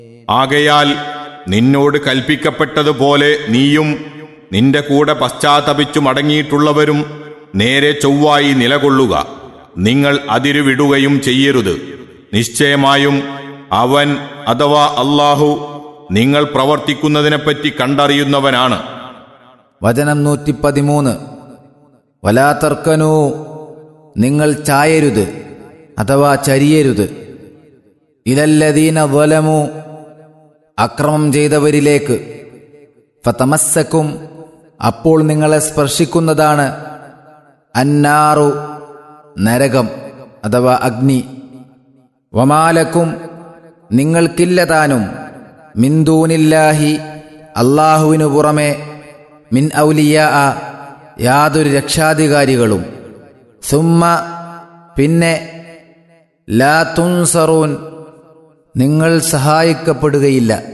ആകയാൽ നിന്നോട് കൽപ്പിക്കപ്പെട്ടതുപോലെ നീയും നിന്റെ കൂടെ പശ്ചാത്തപിച്ചു മടങ്ങിയിട്ടുള്ളവരും നേരെ ചൊവ്വായി നിലകൊള്ളുക നിങ്ങൾ അതിരുവിടുകയും ചെയ്യരുത് നിശ്ചയമായും അവൻ അഥവാ അല്ലാഹു നിങ്ങൾ പ്രവർത്തിക്കുന്നതിനെപ്പറ്റി കണ്ടറിയുന്നവനാണ് വചനം നൂറ്റി പതിമൂന്ന് വലാതർക്കനു നിങ്ങൾ ചായരുത് അഥവാ ചരിയരുത് ഇലല്ലദീന വലമു അക്രമം ചെയ്തവരിലേക്ക് ഫതമസ്സക്കും അപ്പോൾ നിങ്ങളെ സ്പർശിക്കുന്നതാണ് അന്നാറു നരകം അഥവാ അഗ്നി വമാലക്കും നിങ്ങൾക്കില്ലതാനും മിന്തൂനില്ലാഹി അള്ളാഹുവിനു പുറമെ മിൻ ഔലിയ യാതൊരു രക്ഷാധികാരികളും സുമ്മ പിന്നെ ലാ തുൻസറൂൻ നിങ്ങൾ സഹായിക്കപ്പെടുകയില്ല